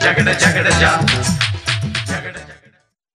జగడ జగడ జా జగడ జగడ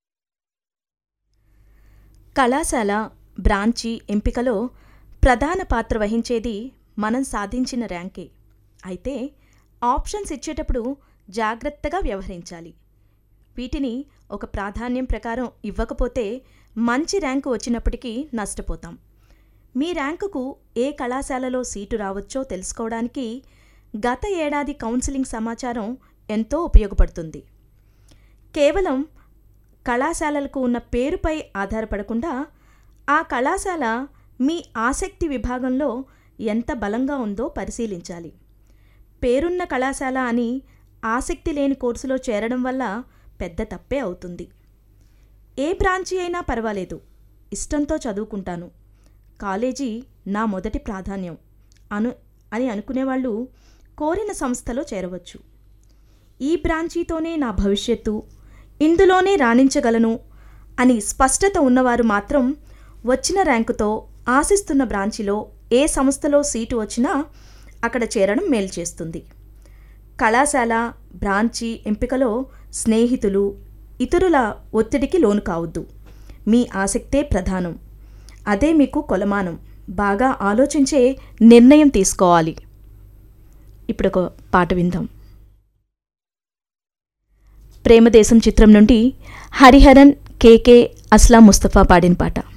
కళాశాల బ్రాంచి ఎంపికలో ప్రధాన పాత్ర వహించేది మనం సాధించిన ర్యాంకే అయితే ఆప్షన్స్ ఇచ్చేటప్పుడు జాగ్రత్తగా వ్యవహరించాలి వీటిని ఒక ప్రాధాన్యం ప్రకారం ఇవ్వకపోతే మంచి ర్యాంకు వచ్చినప్పటికీ నష్టపోతాం మీ ర్యాంకుకు ఏ కళాశాలలో సీటు రావచ్చో తెలుసుకోవడానికి గత ఏడాది కౌన్సిలింగ్ సమాచారం ఎంతో ఉపయోగపడుతుంది కేవలం కళాశాలలకు ఉన్న పేరుపై ఆధారపడకుండా ఆ కళాశాల మీ ఆసక్తి విభాగంలో ఎంత బలంగా ఉందో పరిశీలించాలి పేరున్న కళాశాల అని ఆసక్తి లేని కోర్సులో చేరడం వల్ల పెద్ద తప్పే అవుతుంది ఏ బ్రాంచి అయినా పర్వాలేదు ఇష్టంతో చదువుకుంటాను కాలేజీ నా మొదటి ప్రాధాన్యం అను అని అనుకునేవాళ్ళు కోరిన సంస్థలో చేరవచ్చు ఈ బ్రాంచీతోనే నా భవిష్యత్తు ఇందులోనే రాణించగలను అని స్పష్టత ఉన్నవారు మాత్రం వచ్చిన ర్యాంకుతో ఆశిస్తున్న బ్రాంచిలో ఏ సంస్థలో సీటు వచ్చినా అక్కడ చేరడం మేలు చేస్తుంది కళాశాల బ్రాంచి ఎంపికలో స్నేహితులు ఇతరుల ఒత్తిడికి లోను కావద్దు మీ ఆసక్తే ప్రధానం అదే మీకు కొలమానం బాగా ఆలోచించే నిర్ణయం తీసుకోవాలి ఇప్పుడు ఒక పాట విందాం ప్రేమదేశం చిత్రం నుండి హరిహరన్ కేకే అస్లాం ముస్తఫా పాడిన పాట